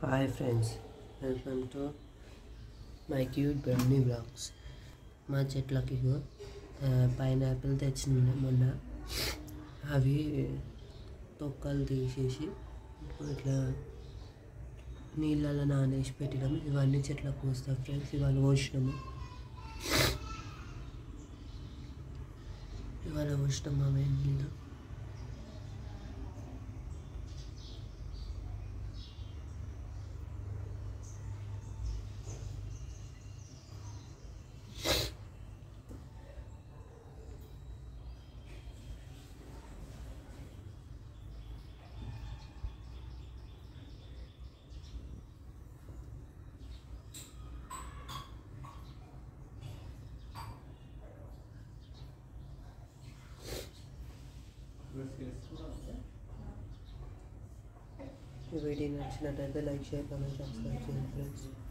hi friends welcome to my cute brownie blogs మా చెట్లకి ఇగో pineapple తెచ్చింది మొన్న అవి తొక్కలు తీసేసి ఇట్లా నీళ్ళలో నానేసి పెట్టినాము ఇవన్నీ చెట్లకు పోస్తాం ఫ్రెండ్స్ ఇవాళ పోసినాము ఇవాళ పోసినాం మా వేడి నీళ్ళు ఈ వీడియో నచ్చినట్టయితే లైక్ షేర్ కామెంట్ సబ్స్క్రైబ్ చేయండి ఫ్రెండ్స్